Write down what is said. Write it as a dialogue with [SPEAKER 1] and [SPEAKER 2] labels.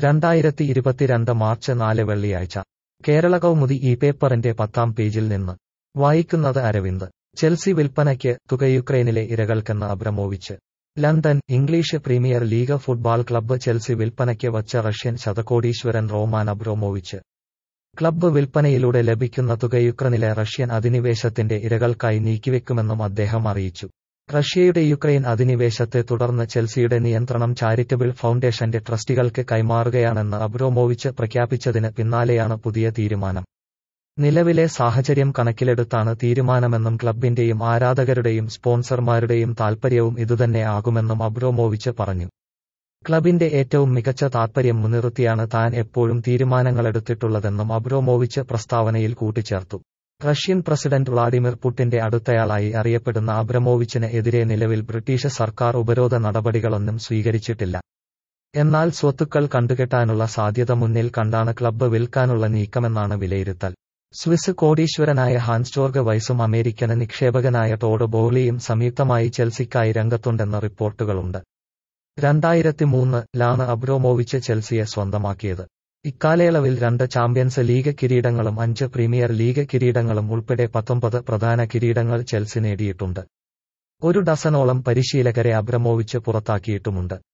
[SPEAKER 1] രണ്ടായിരത്തി ഇരുപത്തിരണ്ട് മാർച്ച് നാല് വെള്ളിയാഴ്ച കേരള കൗമുദി ഈ പേപ്പറിന്റെ പത്താം പേജിൽ നിന്ന് വായിക്കുന്നത് അരവിന്ദ് ചെൽസി വിൽപ്പനയ്ക്ക് തുക യുക്രൈനിലെ ഇരകൾക്കെന്ന് Abramovich London English Premier League football club Chelsea വിൽപ്പനയ്ക്ക് വച്ച റഷ്യൻ ശതകോടീശ്വരൻ റോമാൻ അബ്രോമോവിച്ച് ക്ലബ്ബ് വിൽപ്പനയിലൂടെ ലഭിക്കുന്ന തുക യുക്രൈനിലെ റഷ്യൻ അധിനിവേശത്തിന്റെ ഇരകൾക്കായി നീക്കിവെക്കുമെന്നും അദ്ദേഹം അറിയിച്ചു റഷ്യയുടെ യുക്രൈൻ അധിനിവേശത്തെ തുടർന്ന് ചെൽസിയുടെ നിയന്ത്രണം ചാരിറ്റബിൾ ഫൗണ്ടേഷന്റെ ട്രസ്റ്റികൾക്ക് കൈമാറുകയാണെന്ന് അബ്രോമോവിച്ച് പ്രഖ്യാപിച്ചതിന് പിന്നാലെയാണ് പുതിയ തീരുമാനം നിലവിലെ സാഹചര്യം കണക്കിലെടുത്താണ് തീരുമാനമെന്നും ക്ലബിന്റെയും ആരാധകരുടെയും സ്പോൺസർമാരുടെയും താൽപര്യവും ഇതുതന്നെ ആകുമെന്നും അബ്രോമോവിച്ച് പറഞ്ഞു ക്ലബിന്റെ ഏറ്റവും മികച്ച താൽപര്യം മുൻനിർത്തിയാണ് താൻ എപ്പോഴും തീരുമാനങ്ങളെടുത്തിട്ടുള്ളതെന്നും അബ്രോമോവിച്ച് പ്രസ്താവനയിൽ കൂട്ടിച്ചേർത്തു റഷ്യൻ പ്രസിഡന്റ് വ്ളാഡിമിർ പുട്ടിന്റെ അടുത്തയാളായി അറിയപ്പെടുന്ന അബ്രമോവിച്ചിന് എതിരെ നിലവിൽ ബ്രിട്ടീഷ് സർക്കാർ ഉപരോധ നടപടികളൊന്നും സ്വീകരിച്ചിട്ടില്ല എന്നാൽ സ്വത്തുക്കൾ കണ്ടുകെട്ടാനുള്ള സാധ്യത മുന്നിൽ കണ്ടാണ് ക്ലബ്ബ് വിൽക്കാനുള്ള നീക്കമെന്നാണ് വിലയിരുത്തൽ സ്വിസ് കോടീശ്വരനായ ഹാൻസ്റ്റോർഗ് വൈസും അമേരിക്കന് നിക്ഷേപകനായ ടോഡ് ബോഹ്ലിയും സംയുക്തമായി ചെൽസിക്കായി രംഗത്തുണ്ടെന്ന് റിപ്പോർട്ടുകളുണ്ട് രണ്ടായിരത്തി മൂന്നിലാണ് അബ്രോമോവിച്ച് ചെൽസിയെ സ്വന്തമാക്കിയത് ഇക്കാലയളവിൽ രണ്ട് ചാമ്പ്യൻസ് ലീഗ് കിരീടങ്ങളും അഞ്ച് പ്രീമിയർ ലീഗ് കിരീടങ്ങളും ഉൾപ്പെടെ പത്തൊമ്പത് പ്രധാന കിരീടങ്ങൾ ചെൽസി നേടിയിട്ടുണ്ട് ഒരു ഡസനോളം പരിശീലകരെ അബ്രമോവിച്ച് പുറത്താക്കിയിട്ടുമുണ്ട്